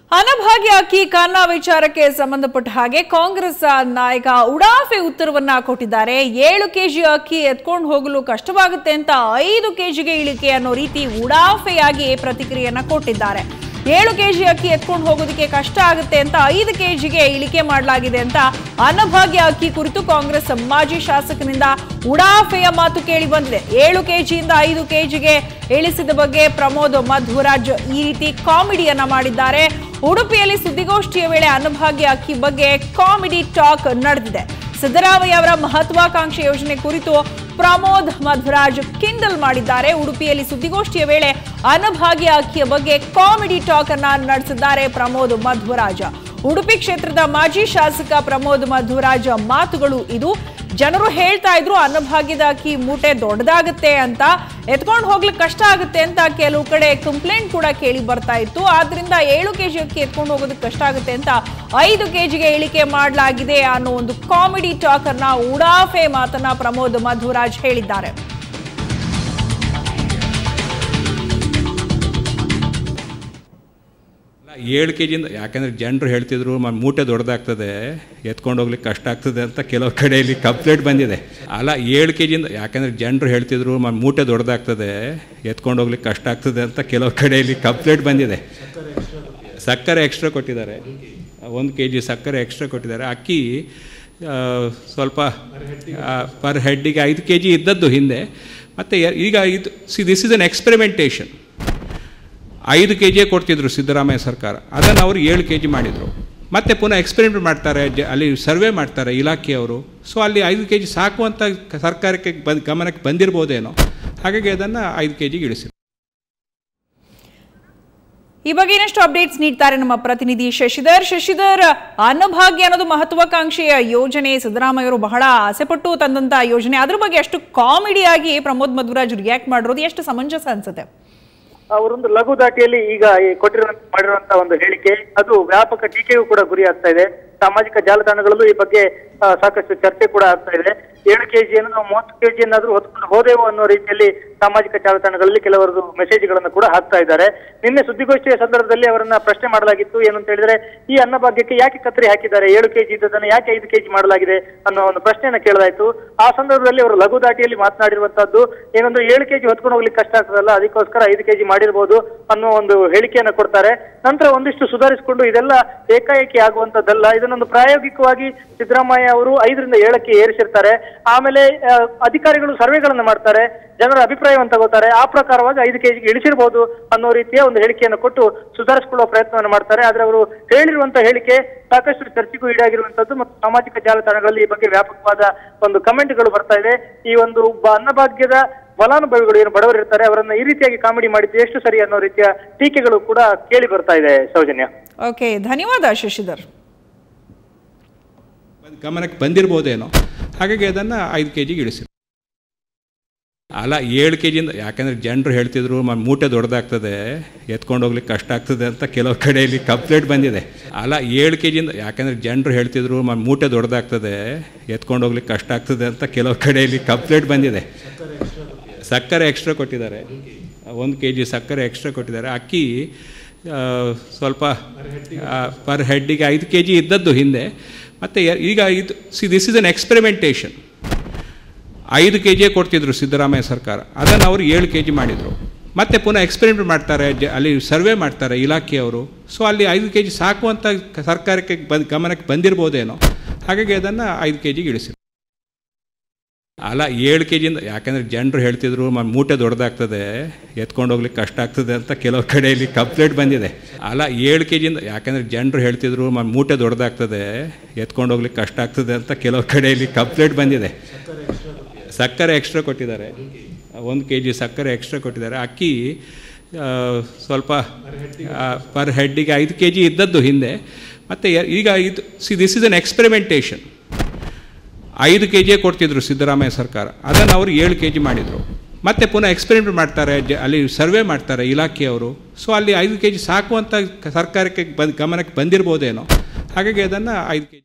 ಅನಭಾಗ್ಯ ಅಕ್ಕಿ ಕಾನ್ನ ವಿಚಾರಕ್ಕೆ ಸಂಬಂಧಪಟ್ಟ ಹಾಗೆ ಕಾಂಗ್ರೆಸ್ ನಾಯಕ ಉಡಾಫೆ ಉತ್ತರವನ್ನ ಕೊಟ್ಟಿದ್ದಾರೆ ಏಳು ಕೆಜಿ ಅಕ್ಕಿ ಎತ್ಕೊಂಡು ಹೋಗಲು ಕಷ್ಟವಾಗುತ್ತೆ ಅಂತ ಐದು ಕೆಜಿಗೆ ಇಳಿಕೆ ಅನ್ನೋ ರೀತಿ ಉಡಾಫೆಯಾಗಿ ಪ್ರತಿಕ್ರಿಯೆಯನ್ನ ಕೊಟ್ಟಿದ್ದಾರೆ ಏಳು ಕೆಜಿ ಅಕ್ಕಿ ಎತ್ಕೊಂಡು ಹೋಗೋದಕ್ಕೆ ಕಷ್ಟ ಆಗುತ್ತೆ ಅಂತ ಐದು ಕೆಜಿಗೆ ಇಳಿಕೆ ಮಾಡಲಾಗಿದೆ ಅಂತ ಅನ್ನಭಾಗ್ಯ ಅಕ್ಕಿ ಕುರಿತು ಕಾಂಗ್ರೆಸ್ ಮಾಜಿ ಶಾಸಕನಿಂದ ಉಡಾಫೆಯ ಮಾತು ಕೇಳಿ ಬಂದಿದೆ ಏಳು ಕೆಜಿಯಿಂದ ಐದು ಕೆಜಿಗೆ ಇಳಿಸಿದ ಬಗ್ಗೆ ಪ್ರಮೋದ್ ಮಧ್ವರಾಜ್ ಈ ರೀತಿ ಕಾಮಿಡಿಯನ್ನ ಮಾಡಿದ್ದಾರೆ ಉಡುಪಿಯಲ್ಲಿ ಸುದ್ದಿಗೋಷ್ಠಿಯ ವೇಳೆ ಅನ್ನಭಾಗ್ಯ ಅಕ್ಕಿ ಬಗ್ಗೆ ಕಾಮಿಡಿ ಟಾಕ್ ನಡೆದಿದೆ ಸಿದ್ದರಾಮಯ್ಯ ಅವರ ಮಹತ್ವಾಕಾಂಕ್ಷಿ ಯೋಜನೆ ಕುರಿತು ಪ್ರಮೋದ್ ಮಧ್ವರಾಜ್ ಕಿಂಡಲ್ ಮಾಡಿದ್ದಾರೆ ಉಡುಪಿಯಲ್ಲಿ ಸುದ್ದಿಗೋಷ್ಠಿಯ ವೇಳೆ ಅನ್ನಭಾಗ್ಯ ಅಕ್ಕಿಯ ಬಗ್ಗೆ ಕಾಮಿಡಿ ಟಾಕ್ ಅನ್ನ ನಡೆಸಿದ್ದಾರೆ ಪ್ರಮೋದ್ ಮಧ್ವರಾಜ ಉಡುಪಿ ಕ್ಷೇತ್ರದ ಮಾಜಿ ಶಾಸಕ ಪ್ರಮೋದ್ ಮಧ್ವರಾಜ್ ಮಾತುಗಳು ಇದು ಜನರು ಹೇಳ್ತಾ ಇದ್ರು ಅನ್ನಭಾಗ್ಯದ ಅಕ್ಕಿ ಮೂಟೆ ದೊಡ್ಡದಾಗುತ್ತೆ ಅಂತ ಎತ್ಕೊಂಡು ಹೋಗ್ಲಿಕ್ಕೆ ಕಷ್ಟ ಆಗುತ್ತೆ ಅಂತ ಕೆಲವು ಕಡೆ ಕಂಪ್ಲೇಂಟ್ ಕೂಡ ಕೇಳಿ ಬರ್ತಾ ಇತ್ತು ಆದ್ರಿಂದ ಏಳು ಕೆಜಿ ಅಕ್ಕಿ ಎತ್ಕೊಂಡು ಹೋಗೋದಕ್ಕೆ ಕಷ್ಟ ಆಗುತ್ತೆ ಅಂತ ಐದು ಕೆಜಿಗೆ ಇಳಿಕೆ ಮಾಡಲಾಗಿದೆ ಅನ್ನೋ ಒಂದು ಕಾಮಿಡಿ ಟಾಕ್ ಅನ್ನ ಉಡಾಫೆ ಮಾತನ್ನ ಪ್ರಮೋದ್ ಮಧ್ವರಾಜ್ ಹೇಳಿದ್ದಾರೆ ಏಳು ಕೆ ಜಿಯಿಂದ ಯಾಕಂದರೆ ಜನರು ಹೇಳ್ತಿದ್ರು ಮ ಮೂಟೆ ದೊಡ್ಡದಾಗ್ತದೆ ಎತ್ಕೊಂಡು ಹೋಗ್ಲಿಕ್ಕೆ ಕಷ್ಟ ಆಗ್ತದೆ ಅಂತ ಕೆಲವು ಕಡೆಯಲ್ಲಿ ಕಂಪ್ಲೇಂಟ್ ಬಂದಿದೆ ಅಲ್ಲ ಏಳು ಕೆ ಜಿಯಿಂದ ಯಾಕಂದರೆ ಜನರು ಹೇಳ್ತಿದ್ರು ಮ ಮೂಟೆ ದೊಡ್ಡದಾಗ್ತದೆ ಎತ್ಕೊಂಡು ಹೋಗ್ಲಿಕ್ಕೆ ಕಷ್ಟ ಆಗ್ತದೆ ಅಂತ ಕೆಲವು ಕಡೆಯಲ್ಲಿ ಕಂಪ್ಲೇಂಟ್ ಬಂದಿದೆ ಸಕ್ಕರೆ ಎಕ್ಸ್ಟ್ರಾ ಕೊಟ್ಟಿದ್ದಾರೆ ಒಂದು ಕೆ ಜಿ ಸಕ್ಕರೆ ಎಕ್ಸ್ಟ್ರಾ ಕೊಟ್ಟಿದ್ದಾರೆ ಅಕ್ಕಿ ಆ, ಸ್ವಲ್ಪ ಪರ್ ಹೆಡ್ಡಿಗೆ ಐದು ಕೆ ಜಿ ಇದ್ದದ್ದು ಹಿಂದೆ ಮತ್ತು ಈಗ ಇದು see this is an experimentation ಐದು ಕೆ ಜಿಯೇ ಕೊಡ್ತಿದ್ರು ಸಿದ್ದರಾಮಯ್ಯ ಸರ್ಕಾರ ಅದನ್ನು ಅವರು ಏಳು ಕೆ ಜಿ ಮಾಡಿದರು ಮತ್ತೆ ಪುನಃ ಎಕ್ಸ್ಪೆರಿಮೆಂಟ್ ಮಾಡ್ತಾರೆ ಜ ಅಲ್ಲಿ ಸರ್ವೆ ಮಾಡ್ತಾರೆ ಇಲಾಖೆಯವರು ಸೊ ಅಲ್ಲಿ ಐದು ಕೆ ಜಿ ಸಾಕು ಅಂತ ಕ- ಸರ್ಕಾರಕ್ಕೆ ಬಂದು ಗಮನಕ್ಕೆ ಬಂದಿರ್ಬೋದೇನೋ ಹಾಗಾಗಿ ಅದನ್ನು ಐದು ಕೆ ಜಿಗೆ ಇಳಿಸಿದ್ರು ಈ ಬಗ್ಗೆ ಇನ್ನಷ್ಟು ಅಪ್ಡೇಟ್ಸ್ ನೀಡ್ತಾರೆ ನಮ್ಮ ಪ್ರತಿನಿಧಿ ಶಶಿಧರ್ ಶಶಿಧರ್ ಅನ್ನಭಾಗ್ಯ ಅನ್ನೋದು ಮಹತ್ವಾಕಾಂಕ್ಷೆಯ ಯೋಜನೆ ಸಿದ್ದರಾಮಯ್ಯ ಅವರು ಬಹಳ ಆಸೆಪಟ್ಟು ತಂದಂತ ಯೋಜನೆ ಅದ್ರ ಬಗ್ಗೆ ಅಷ್ಟು ಕಾಮಿಡಿಯಾಗಿ ಪ್ರಮೋದ್ ಮಧ್ವರಾಜ್ ರಿಯಾಕ್ಟ್ ಮಾಡಿರೋದು ಎಷ್ಟು ಸಮಂಜಸ ಅನ್ಸುತ್ತೆ ಅವರೊಂದು ಲಘು ದಾಟಿಯಲ್ಲಿ ಈಗ ಈ ಕೊಟ್ಟಿರುವಂತ ಮಾಡಿರುವಂತ ಒಂದು ಹೇಳಿಕೆ ಅದು ವ್ಯಾಪಕ ಟೀಕೆಗೂ ಕೂಡ ಗುರಿ ಆಗ್ತಾ ಇದೆ ಸಾಮಾಜಿಕ ಜಾಲತಾಣಗಳಲ್ಲೂ ಈ ಬಗ್ಗೆ ಆ, ಸಾಕಷ್ಟು ಚರ್ಚೆ ಕೂಡ ಆಗ್ತಾ ಇದೆ ಏಳು ಕೆಜಿಯನ್ನು ನಾವು ಮೂವತ್ತು ಕೆಜಿಯನ್ನಾದ್ರೂ ಹೊತ್ಕೊಂಡು ಹೋದೆವು ಅನ್ನೋ ರೀತಿಯಲ್ಲಿ ಸಾಮಾಜಿಕ ಜಾಲತಾಣಗಳಲ್ಲಿ ಕೆಲವರದು ಮೆಸೇಜ್ಗಳನ್ನು ಕೂಡ ಹಾಕ್ತಾ ಇದ್ದಾರೆ ನಿನ್ನೆ ಸುದ್ದಿಗೋಷ್ಠಿಯ ಸಂದರ್ಭದಲ್ಲಿ ಅವರನ್ನ ಪ್ರಶ್ನೆ ಮಾಡಲಾಗಿತ್ತು ಏನು ಅಂತ ಹೇಳಿದ್ರೆ ಈ ಅನ್ನಭಾಗ್ಯಕ್ಕೆ ಯಾಕೆ ಕತ್ತರಿ ಹಾಕಿದ್ದಾರೆ ಏಳು ಕೆಜಿ ಇದ್ದದನ್ನು ಯಾಕೆ ಐದು ಕೆಜಿ ಮಾಡಲಾಗಿದೆ ಅನ್ನೋ ಒಂದು ಪ್ರಶ್ನೆಯನ್ನ ಕೇಳಲಾಯಿತು ಆ ಸಂದರ್ಭದಲ್ಲಿ ಅವರು ಲಘು ದಾಟಿಯಲ್ಲಿ ಮಾತನಾಡಿರುವಂತದ್ದು ಏನಂದ್ರೆ ಏಳು ಕೆಜಿ ಹೊತ್ಕೊಂಡು ಹೋಗ್ಲಿಕ್ಕೆ ಕಷ್ಟ ಆಗ್ತದಲ್ಲ ಅದಕ್ಕೋಸ್ಕರ ಐದು ಕೆಜಿ ಮಾಡಿರ್ಬೋದು ಅನ್ನೋ ಒಂದು ಹೇಳಿಕೆಯನ್ನ ಕೊಡ್ತಾರೆ ನಂತರ ಒಂದಿಷ್ಟು ಸುಧಾರಿಸಿಕೊಂಡು ಇದೆಲ್ಲ ಏಕಾಏಕಿ ಆಗುವಂತದ್ದಲ್ಲ ಇದನ್ನೊಂದು ಪ್ರಾಯೋಗಿಕವಾಗಿ ಸಿದ್ದರಾಮಯ್ಯ ಅವರು ಐದರಿಂದ ಏಳಕ್ಕೆ ಏರಿಸಿರ್ತಾರೆ ಆಮೇಲೆ ಆ, ಅಧಿಕಾರಿಗಳು ಸರ್ವೆಗಳನ್ನ ಮಾಡ್ತಾರೆ ಜನರ ಅಭಿಪ್ರಾಯವನ್ನು ತಗೋತಾರೆ ಆ ಪ್ರಕಾರವಾಗಿ ಐದು ಕೆಜಿಗೆ ಇಳಿಸಿರ್ಬೋದು ಅನ್ನೋ ರೀತಿಯ ಒಂದು ಹೇಳಿಕೆಯನ್ನು ಕೊಟ್ಟು ಸುಧಾರಿಸಿಕೊಳ್ಳುವ ಪ್ರಯತ್ನವನ್ನು ಮಾಡ್ತಾರೆ ಆದ್ರೆ ಅವರು ಹೇಳಿರುವಂತ ಹೇಳಿಕೆ ಸಾಕಷ್ಟು ಚರ್ಚೆಗೂ ಈಡಾಗಿರುವಂತದ್ದು ಮತ್ತು ಸಾಮಾಜಿಕ ಜಾಲತಾಣಗಳಲ್ಲಿ ಈ ಬಗ್ಗೆ ವ್ಯಾಪಕವಾದ ಒಂದು ಕಮೆಂಟ್ಗಳು ಬರ್ತಾ ಇದೆ ಈ ಒಂದು ಬ- ಅನ್ನಭಾಗ್ಯದ ಫಲಾನುಭವಿಗಳು ಏನು ಬಡವರು ಇರ್ತಾರೆ ಅವರನ್ನ ಈ ರೀತಿಯಾಗಿ ಕಾಮಿಡಿ ಮಾಡಿದ್ದು ಎಷ್ಟು ಸರಿ ಅನ್ನೋ ರೀತಿಯ ಟೀಕೆಗಳು ಕೂಡ ಕೇಳಿ ಬರ್ತಾ ಇದೆ ಸೌಜನ್ಯ ಓಕೆ ಧನ್ಯವಾದ ಶಶಿಧರ್ ಬಂದು ಗಮನಕ್ಕೆ ಬಂದಿರ್ಬೋದೇನೋ ಹಾಗಾಗಿ ಅದನ್ನು ಐದು ಕೆ ಜಿಗೆ ಇಳಿಸಿದ್ರು ಅಲ್ಲ ಏಳು ಕೆ ಜಿಯಿಂದ ಯಾಕಂದರೆ ಜನರು ಹೇಳ್ತಿದ್ರು ಮ ಮೂಟೆ ದೊಡ್ಡದಾಗ್ತದೆ ಎತ್ಕೊಂಡು ಹೋಗ್ಲಿಕ್ಕೆ ಕಷ್ಟ ಆಗ್ತದೆ ಅಂತ ಕೆಲವು ಕಡೆಯಲ್ಲಿ ಕಂಪ್ಲೇಂಟ್ ಬಂದಿದೆ ಅಲ್ಲ ಏಳು ಕೆ ಜಿಯಿಂದ ಯಾಕಂದರೆ ಜನರು ಹೇಳ್ತಿದ್ರು ಮ ಮೂಟೆ ದೊಡ್ಡದಾಗ್ತದೆ ಎತ್ಕೊಂಡು ಹೋಗ್ಲಿಕ್ಕೆ ಕಷ್ಟ ಆಗ್ತದೆ ಅಂತ ಕೆಲವು ಕಡೆಯಲ್ಲಿ ಕಂಪ್ಲೇಂಟ್ ಬಂದಿದೆ ಸಕ್ಕರೆ ಎಕ್ಸ್ಟ್ರಾ ಕೊಟ್ಟಿದ್ದಾರೆ ಒಂದು ಕೆ ಜಿ ಸಕ್ಕರೆ ಎಕ್ಸ್ಟ್ರಾ ಕೊಟ್ಟಿದ್ದಾರೆ ಅಕ್ಕಿ ಆ, ಸ್ವಲ್ಪ ಪರ್ ಹೆಡ್ಡಿಗೆ ಐದು ಕೆ ಜಿ ಇದ್ದದ್ದು ಹಿಂದೆ ಮತ್ತು ಈಗ ಇದು see this is an experimentation ಐದು ಕೆ ಜಿಯೇ ಕೊಡ್ತಿದ್ರು ಸಿದ್ದರಾಮಯ್ಯ ಸರ್ಕಾರ ಅದನ್ನು ಅವರು ಏಳು ಕೆ ಜಿ ಮಾಡಿದರು ಮತ್ತೆ ಪುನಃ ಎಕ್ಸ್ಪೆರಿಮೆಂಟ್ ಮಾಡ್ತಾರೆ ಜ ಅಲ್ಲಿ ಸರ್ವೆ ಮಾಡ್ತಾರೆ ಇಲಾಖೆಯವರು ಸೊ ಅಲ್ಲಿ ಐದು ಕೆ ಜಿ ಸಾಕು ಅಂತ ಕ- ಸರ್ಕಾರಕ್ಕೆ ಬಂದು ಗಮನಕ್ಕೆ ಬಂದಿರ್ಬೋದೇನೋ ಹಾಗಾಗಿ ಅದನ್ನು ಐದು ಕೆ ಜಿಗೆ ಇಳಿಸಿದ್ರು ಅಲ್ಲ ಏಳು ಕೆ ಜಿಯಿಂದ ಯಾಕಂದರೆ ಜನರು ಹೇಳ್ತಿದ್ರು ಮ ಮೂಟೆ ದೊಡ್ಡದಾಗ್ತದೆ ಎತ್ಕೊಂಡು ಹೋಗ್ಲಿಕ್ಕೆ ಕಷ್ಟ ಆಗ್ತದೆ ಅಂತ ಕೆಲವು ಕಡೆಯಲ್ಲಿ ಕಂಪ್ಲೇಂಟ್ ಬಂದಿದೆ ಅಲ್ಲ ಏಳು ಕೆ ಜಿಯಿಂದ ಯಾಕಂದರೆ ಜನರು ಹೇಳ್ತಿದ್ರು ಮ ಮೂಟೆ ದೊಡ್ಡದಾಗ್ತದೆ ಎತ್ಕೊಂಡು ಹೋಗ್ಲಿಕ್ಕೆ ಕಷ್ಟ ಆಗ್ತದೆ ಅಂತ ಕೆಲವು ಕಡೆಯಲ್ಲಿ ಕಂಪ್ಲೇಂಟ್ ಬಂದಿದೆ ಸಕ್ಕರೆ ಎಕ್ಸ್ಟ್ರಾ ಕೊಟ್ಟಿದ್ದಾರೆ ಒಂದು ಕೆ ಜಿ ಸಕ್ಕರೆ ಎಕ್ಸ್ಟ್ರಾ ಕೊಟ್ಟಿದ್ದಾರೆ ಅಕ್ಕಿ ಆ, ಸ್ವಲ್ಪ ಪರ್ ಹೆಡ್ಡಿಗೆ ಐದು ಕೆ ಜಿ ಇದ್ದದ್ದು ಹಿಂದೆ ಮತ್ತು ಈಗ ಇದು see this is an experimentation ಐದು ಕೆ ಜಿಯೇ ಕೊಡ್ತಿದ್ರು ಸಿದ್ದರಾಮಯ್ಯ ಸರ್ಕಾರ ಅದನ್ನು ಅವರು ಏಳು ಕೆ ಜಿ ಮಾಡಿದರು ಮತ್ತೆ ಪುನಃ ಎಕ್ಸ್ಪೆರಿಮೆಂಟ್ ಮಾಡ್ತಾರೆ ಜ ಅಲ್ಲಿ ಸರ್ವೆ ಮಾಡ್ತಾರೆ ಇಲಾಖೆಯವರು ಸೊ ಅಲ್ಲಿ ಐದು ಕೆ ಜಿ ಸಾಕು ಅಂತ ಕ- ಸರ್ಕಾರಕ್ಕೆ ಬಂದು ಗಮನಕ್ಕೆ ಬಂದಿರ್ಬೋದೇನೋ ಹಾಗಾಗಿ ಅದನ್ನು ಐದು ಕೆ ಜಿ